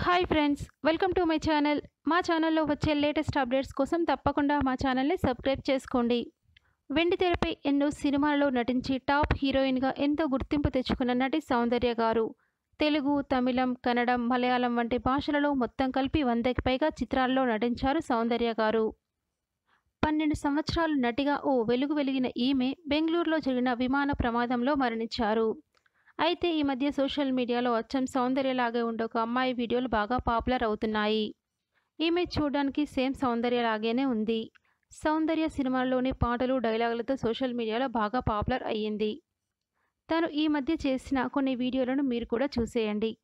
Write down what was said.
hi friends welcome to my channel మా ఛానల్లో వచ్చే లేటెస్ట్ అప్డేట్స్ కోసం తప్పకుండా మా ఛానల్ని సబ్స్క్రైబ్ చేసుకోండి వెండి తెరపై ఎన్నో సినిమాలలో నటించి టాప్ హీరోయిన్గా ఎంతో గుర్తింపు తెచ్చుకున్న నటి సౌందర్య గారు తెలుగు తమిళం కన్నడం మలయాళం వంటి భాషలలో మొత్తం కలిపి వందకి పైగా చిత్రాల్లో నటించారు సౌందర్య గారు పన్నెండు సంవత్సరాలు నటిగా ఓ వెలుగు వెలిగిన ఈమె బెంగళూరులో జరిగిన విమాన ప్రమాదంలో మరణించారు అయితే ఈ మధ్య సోషల్ మీడియాలో అచ్చం సౌందర్యలాగే ఉండే ఒక అమ్మాయి వీడియోలు బాగా పాపులర్ అవుతున్నాయి ఈమె చూడడానికి సేమ్ సౌందర్యలాగానే ఉంది సౌందర్య సినిమాల్లోని పాటలు డైలాగులతో సోషల్ మీడియాలో బాగా పాపులర్ అయ్యింది తను ఈ మధ్య చేసిన కొన్ని వీడియోలను మీరు కూడా చూసేయండి